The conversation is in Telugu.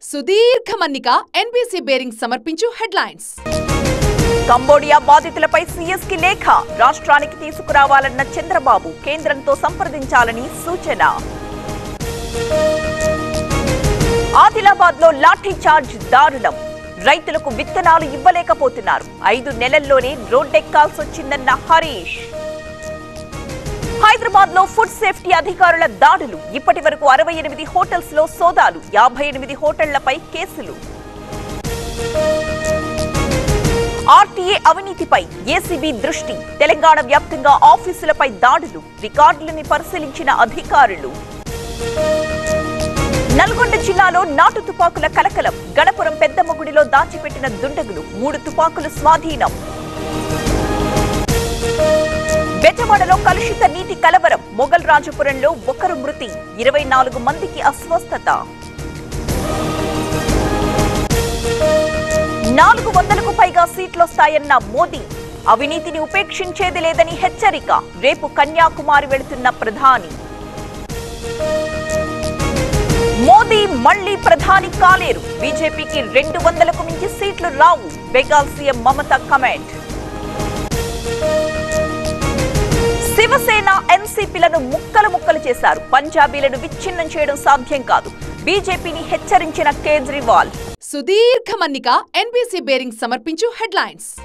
సుదీర్ఘ మన్నిక ఎన్బీసీ బేరింగ్ సమర్పించు హెడ్లైన్స్ కంబోడియా బాధితులపై సీఎస్ కి లేఖ రాష్ట్రానికి తీసుకురావాలన్న చంద్రబాబు కేంద్రంతో సంప్రదించాలని సూచన ఆదిలాబాద్ లో లాఠీ చార్జ్ దారుణం రైతులకు విత్తనాలు ఇవ్వలేకపోతున్నారు ఐదు నెలల్లోనే రోడ్డెక్కాల్సి వచ్చిందన్న హరీష్ హైదరాబాద్ లో ఫుడ్ సేఫ్టీ అధికారుల దాడులు ఇప్పటి వరకు అరవై ఎనిమిది హోటల్స్ లో సోదాలు యాభై ఎనిమిది హోటళ్లపై కేసులు ఆర్టీఏ అవినీతిపై ఏసీబీ దృష్టి తెలంగాణ వ్యాప్తంగా ఆఫీసులపై దాడులు రికార్డులని పరిశీలించిన అధికారులు నల్గొండ జిల్లాలో నాటు తుపాకుల కలకలం గణపురం పెద్దమ్మగుడిలో దాచిపెట్టిన దుండగులు మూడు తుపాకులు స్వాధీనం బెజవాడలో కలుషిత నీటి కలవరం మొగల్ రాజపురంలో ఒకరు మృతి ఇరవై నాలుగు మందికి అస్వస్థత నాలుగు వందలకు పైగా సీట్లొస్తాయన్న మోదీ అవినీతిని ఉపేక్షించేది లేదని హెచ్చరిక రేపు కన్యాకుమారి వెళుతున్న ప్రధాని మోదీ మళ్లీ ప్రధాని కాలేరు బీజేపీకి రెండు వందలకు మించి సీట్లు రావు బెగాల్ సీఎం మమత కమెంట్ శివసేన ఎన్సీపీలను ముక్కలు ముక్కలు చేశారు పంజాబీలను విచ్ఛిన్నం చేయడం సాధ్యం కాదు బీజేపీని హెచ్చరించిన కేజ్రీవాల్ సుదీర్ఘ మన్నిక ఎన్బీసీ బేరింగ్ సమర్పించు హెడ్లైన్స్